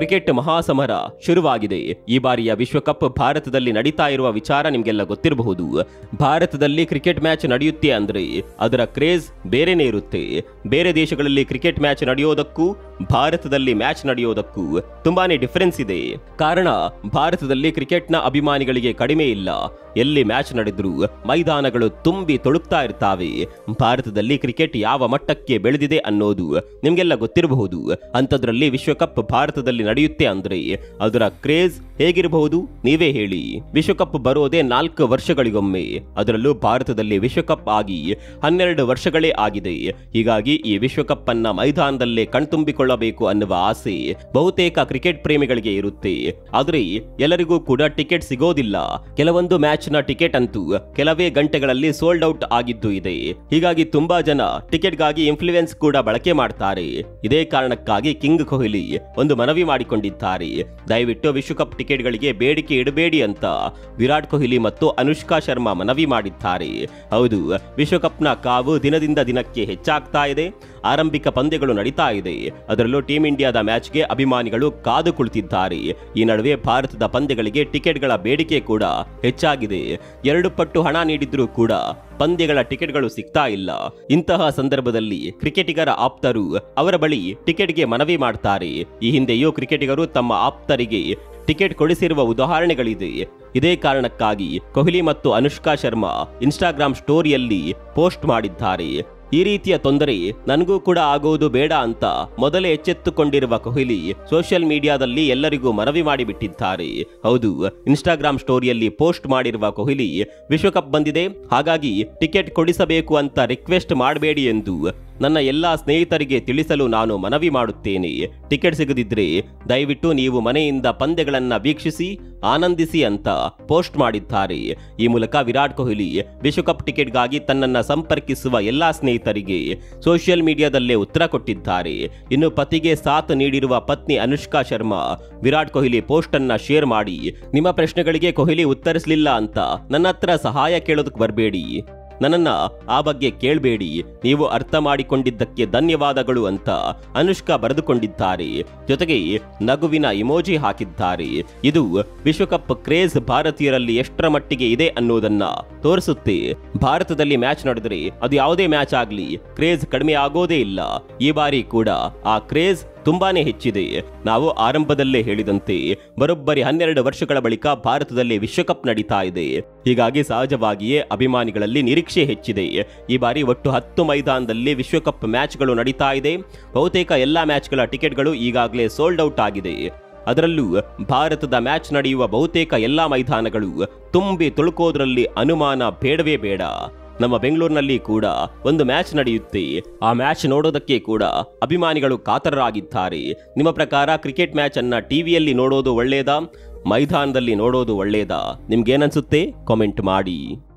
cricket ಮಹಾಸಮರ ಶುರುವಾಗಿದೆ ಈ ಬಾರಿಯ ವಿಶ್ವಕಪ್ ಭಾರತದಲ್ಲಿ ನಡೀತಾ ಇರುವ ವಿಚಾರ ನಿಮ್ಗೆಲ್ಲ ಗೊತ್ತಿರಬಹುದು ಭಾರತದಲ್ಲಿ ಕ್ರಿಕೆಟ್ ಮ್ಯಾಚ್ ನಡೆಯುತ್ತೆ ಅಂದ್ರೆ ಅದರ ಕ್ರೇಜ್ ಬೇರೆನೇ ಇರುತ್ತೆ ಬೇರೆ ದೇಶಗಳಲ್ಲಿ ಕ್ರಿಕೆಟ್ ಮ್ಯಾಚ್ ನಡೆಯೋದಕ್ಕೂ ಭಾರತದಲ್ಲಿ ಮ್ಯಾಚ್ ನಡೆಯೋದಕ್ಕೂ ತುಂಬಾನೇ ಡಿಫರೆನ್ಸ್ ಇದೆ ಕಾರಣ ಭಾರತದಲ್ಲಿ ಕ್ರಿಕೆಟ್ನ ಅಭಿಮಾನಿಗಳಿಗೆ ಕಡಿಮೆ ಇಲ್ಲ ಎಲ್ಲಿ ಮ್ಯಾಚ್ ನಡೆದ್ರು ಮೈದಾನಗಳು ತುಂಬಿ ತೊಳುಕ್ತಾ ಇರ್ತಾವೆ ಭಾರತದಲ್ಲಿ ಕ್ರಿಕೆಟ್ ಯಾವ ಮಟ್ಟಕ್ಕೆ ಬೆಳೆದಿದೆ ಅನ್ನೋದು ನಿಮ್ಗೆಲ್ಲ ಗೊತ್ತಿರಬಹುದು ಅಂಥದ್ರಲ್ಲಿ ವಿಶ್ವಕಪ್ ಭಾರತದಲ್ಲಿ ನಡೆಯುತ್ತೆ ಅಂದ್ರೆ ಅದರ ಕ್ರೇಜ್ ಹೇಗಿರಬಹುದು ನೀವೇ ಹೇಳಿ ವಿಶ್ವಕಪ್ ಬರೋದೇ ನಾಲ್ಕು ವರ್ಷಗಳಿಗೊಮ್ಮೆ ಅದರಲ್ಲೂ ಭಾರತದಲ್ಲಿ ವಿಶ್ವಕಪ್ ಆಗಿ ಹನ್ನೆರಡು ವರ್ಷಗಳೇ ಆಗಿದೆ ಹೀಗಾಗಿ ಈ ವಿಶ್ವಕಪ್ ಅನ್ನ ಮೈದಾನದಲ್ಲೇ ಕಣ್ತುಂಬಿಕೊಳ್ಳಬೇಕು ಅನ್ನುವ ಆಸೆ ಬಹುತೇಕ ಕ್ರಿಕೆಟ್ ಪ್ರೇಮಿಗಳಿಗೆ ಇರುತ್ತೆ ಆದರೆ ಎಲ್ಲರಿಗೂ ಕೂಡ ಟಿಕೆಟ್ ಸಿಗೋದಿಲ್ಲ ಕೆಲವೊಂದು ಮ್ಯಾಚ್ ನ ಟಿಕೆಟ್ ಅಂತೂ ಕೆಲವೇ ಗಂಟೆಗಳಲ್ಲಿ ಸೋಲ್ಡ್ ಔಟ್ ಆಗಿದ್ದು ಇದೆ ಹೀಗಾಗಿ ತುಂಬಾ ಜನ ಟಿಕೆಟ್ಗಾಗಿ ಇನ್ಫ್ಲೂಯೆನ್ಸ್ ಕೂಡ ಬಳಕೆ ಮಾಡ್ತಾರೆ ಇದೇ ಕಾರಣಕ್ಕಾಗಿ ಕಿಂಗ್ ಕೊಹ್ಲಿ ಒಂದು ಮನವಿ ಮಾಡಿಕೊಂಡಿದ್ದಾರೆ ದಯವಿಟ್ಟು ವಿಶ್ವಕಪ್ ಟಿಕೆಟ್ಗಳಿಗೆ ಬೇಡಿಕೆ ಇಡಬೇಡಿ ಅಂತ ವಿರಾಟ್ ಕೊಹ್ಲಿ ಮತ್ತು ಅನುಷ್ಕಾ ಶರ್ಮಾ ಮನವಿ ಮಾಡಿದ್ದಾರೆ ಹೌದು ವಿಶ್ವಕಪ್ನ ಕಾವು ದಿನದಿಂದ ದಿನಕ್ಕೆ ಹೆಚ್ಚಾಗ್ತಾ ಇದೆ ಆರಂಭಿಕ ಪಂದ್ಯಗಳು ನಡೀತಾ ಇದೆ ಅದರಲ್ಲೂ ಟೀಂ ಇಂಡಿಯಾದ ಮ್ಯಾಚ್ಗೆ ಅಭಿಮಾನಿಗಳು ಕಾದು ಕುಳಿತಿದ್ದಾರೆ ಈ ನಡುವೆ ಭಾರತದ ಪಂದ್ಯಗಳಿಗೆ ಟಿಕೆಟ್ಗಳ ಬೇಡಿಕೆ ಕೂಡ ಹೆಚ್ಚಾಗಿದೆ ಎರಡು ಪಟ್ಟು ಹಣ ನೀಡಿದ್ರೂ ಕೂಡ ಪಂದ್ಯಗಳ ಟಿಕೆಟ್ಗಳು ಸಿಗ್ತಾ ಇಲ್ಲ ಇಂತಹ ಸಂದರ್ಭದಲ್ಲಿ ಕ್ರಿಕೆಟಿಗರ ಆಪ್ತರು ಅವರ ಬಳಿ ಟಿಕೆಟ್ಗೆ ಮನವಿ ಮಾಡ್ತಾರೆ ಈ ಹಿಂದೆಯೂ ಕ್ರಿಕೆಟಿಗರು ತಮ್ಮ ಆಪ್ತರಿಗೆ ಟಿಕೆಟ್ ಕೊಡಿಸಿರುವ ಉದಾಹರಣೆಗಳಿದೆ ಇದೇ ಕಾರಣಕ್ಕಾಗಿ ಕೊಹ್ಲಿ ಮತ್ತು ಅನುಷ್ಕಾ ಶರ್ಮಾ ಇನ್ಸ್ಟಾಗ್ರಾಮ್ ಸ್ಟೋರಿಯಲ್ಲಿ ಪೋಸ್ಟ್ ಮಾಡಿದ್ದಾರೆ ಈ ರೀತಿಯ ತೊಂದರೆ ನನಗೂ ಕೂಡ ಆಗೋದು ಬೇಡ ಅಂತ ಮೊದಲೇ ಎಚ್ಚೆತ್ತುಕೊಂಡಿರುವ ಕೊಹ್ಲಿ ಸೋಷಿಯಲ್ ಮೀಡಿಯಾದಲ್ಲಿ ಎಲ್ಲರಿಗೂ ಮನವಿ ಮಾಡಿಬಿಟ್ಟಿದ್ದಾರೆ ಹೌದು ಇನ್ಸ್ಟಾಗ್ರಾಮ್ ಸ್ಟೋರಿಯಲ್ಲಿ ಪೋಸ್ಟ್ ಮಾಡಿರುವ ಕೊಹ್ಲಿ ವಿಶ್ವಕಪ್ ಬಂದಿದೆ ಹಾಗಾಗಿ ಟಿಕೆಟ್ ಕೊಡಿಸಬೇಕು ಅಂತ ರಿಕ್ವೆಸ್ಟ್ ಮಾಡಬೇಡಿ ಎಂದು ನನ್ನ ಎಲ್ಲಾ ಸ್ನೇಹಿತರಿಗೆ ತಿಳಿಸಲು ನಾನು ಮನವಿ ಮಾಡುತ್ತೇನೆ ಟಿಕೆಟ್ ಸಿಗದಿದ್ರೆ ದಯವಿಟ್ಟು ನೀವು ಮನೆಯಿಂದ ಪಂದ್ಯಗಳನ್ನ ವೀಕ್ಷಿಸಿ ಆನಂದಿಸಿ ಅಂತ ಪೋಸ್ಟ್ ಮಾಡಿದ್ದಾರೆ ಈ ಮೂಲಕ ವಿರಾಟ್ ಕೊಹ್ಲಿ ವಿಶ್ವಕಪ್ ಟಿಕೆಟ್ಗಾಗಿ ತನ್ನನ್ನ ಸಂಪರ್ಕಿಸುವ ಎಲ್ಲಾ ಸ್ನೇಹಿತರಿಗೆ ಸೋಷಿಯಲ್ ಮೀಡಿಯಾದಲ್ಲೇ ಉತ್ತರ ಕೊಟ್ಟಿದ್ದಾರೆ ಇನ್ನು ಪತಿಗೆ ಸಾಥ್ ನೀಡಿರುವ ಪತ್ನಿ ಅನುಷ್ಕಾ ಶರ್ಮಾ ವಿರಾಟ್ ಕೊಹ್ಲಿ ಪೋಸ್ಟ್ ಅನ್ನ ಶೇರ್ ಮಾಡಿ ನಿಮ್ಮ ಪ್ರಶ್ನೆಗಳಿಗೆ ಕೊಹ್ಲಿ ಉತ್ತರಿಸಲಿಲ್ಲ ಅಂತ ನನ್ನ ಹತ್ರ ಸಹಾಯ ಕೇಳೋದಕ್ಕೆ ಬರಬೇಡಿ ನನ್ನನ್ನ ಆ ಬಗ್ಗೆ ಕೇಳಬೇಡಿ ನೀವು ಅರ್ಥ ಮಾಡಿಕೊಂಡಿದ್ದಕ್ಕೆ ಧನ್ಯವಾದಗಳು ಅಂತ ಅನುಷ್ಕಾ ಬರೆದುಕೊಂಡಿದ್ದಾರೆ ಜೊತೆಗೆ ನಗುವಿನ ಇಮೋಜಿ ಹಾಕಿದ್ದಾರೆ ಇದು ವಿಶ್ವಕಪ್ ಕ್ರೇಜ್ ಭಾರತೀಯರಲ್ಲಿ ಎಷ್ಟರ ಮಟ್ಟಿಗೆ ಇದೆ ಅನ್ನೋದನ್ನ ತೋರಿಸುತ್ತೆ ಭಾರತದಲ್ಲಿ ಮ್ಯಾಚ್ ನಡೆದರೆ ಅದು ಯಾವುದೇ ಮ್ಯಾಚ್ ಆಗ್ಲಿ ಕ್ರೇಜ್ ಕಡಿಮೆ ಆಗೋದೇ ಇಲ್ಲ ಈ ಬಾರಿ ಕೂಡ ಆ ಕ್ರೇಜ್ ತುಂಬಾನೇ ಹೆಚ್ಚಿದೆ ನಾವು ಆರಂಭದಲ್ಲೇ ಹೇಳಿದಂತೆ ಬರೋಬ್ಬರಿ ಹನ್ನೆರಡು ವರ್ಷಗಳ ಬಳಿಕ ಭಾರತದಲ್ಲಿ ವಿಶ್ವಕಪ್ ನಡೀತಾ ಇದೆ ಹೀಗಾಗಿ ಸಹಜವಾಗಿಯೇ ಅಭಿಮಾನಿಗಳಲ್ಲಿ ನಿರೀಕ್ಷೆ ಹೆಚ್ಚಿದೆ ಈ ಬಾರಿ ಒಟ್ಟು ಹತ್ತು ಮೈದಾನದಲ್ಲಿ ವಿಶ್ವಕಪ್ ಮ್ಯಾಚ್ಗಳು ನಡೀತಾ ಇದೆ ಬಹುತೇಕ ಎಲ್ಲಾ ಮ್ಯಾಚ್ಗಳ ಟಿಕೆಟ್ಗಳು ಈಗಾಗಲೇ ಸೋಲ್ಡ್ ಔಟ್ ಆಗಿದೆ ಅದರಲ್ಲೂ ಭಾರತದ ಮ್ಯಾಚ್ ನಡೆಯುವ ಬಹುತೇಕ ಎಲ್ಲಾ ಮೈದಾನಗಳು ತುಂಬಿ ತುಳುಕೋದ್ರಲ್ಲಿ ಅನುಮಾನ ಬೇಡವೇ ಬೇಡ ನಮ್ಮ ಬೆಂಗಳೂರಿನಲ್ಲಿ ಕೂಡ ಒಂದು ಮ್ಯಾಚ್ ನಡೆಯುತ್ತೆ ಆ ಮ್ಯಾಚ್ ನೋಡೋದಕ್ಕೆ ಕೂಡ ಅಭಿಮಾನಿಗಳು ಕಾತರರಾಗಿದ್ದಾರೆ ನಿಮ್ಮ ಪ್ರಕಾರ ಕ್ರಿಕೆಟ್ ಮ್ಯಾಚ್ ಅನ್ನ ಟಿವಿಯಲ್ಲಿ ನೋಡೋದು ಒಳ್ಳೇದಾ ಮೈದಾನದಲ್ಲಿ ನೋಡೋದು ಒಳ್ಳೇದಾ ನಿಮ್ಗೇನನ್ಸುತ್ತೆ ಕಾಮೆಂಟ್ ಮಾಡಿ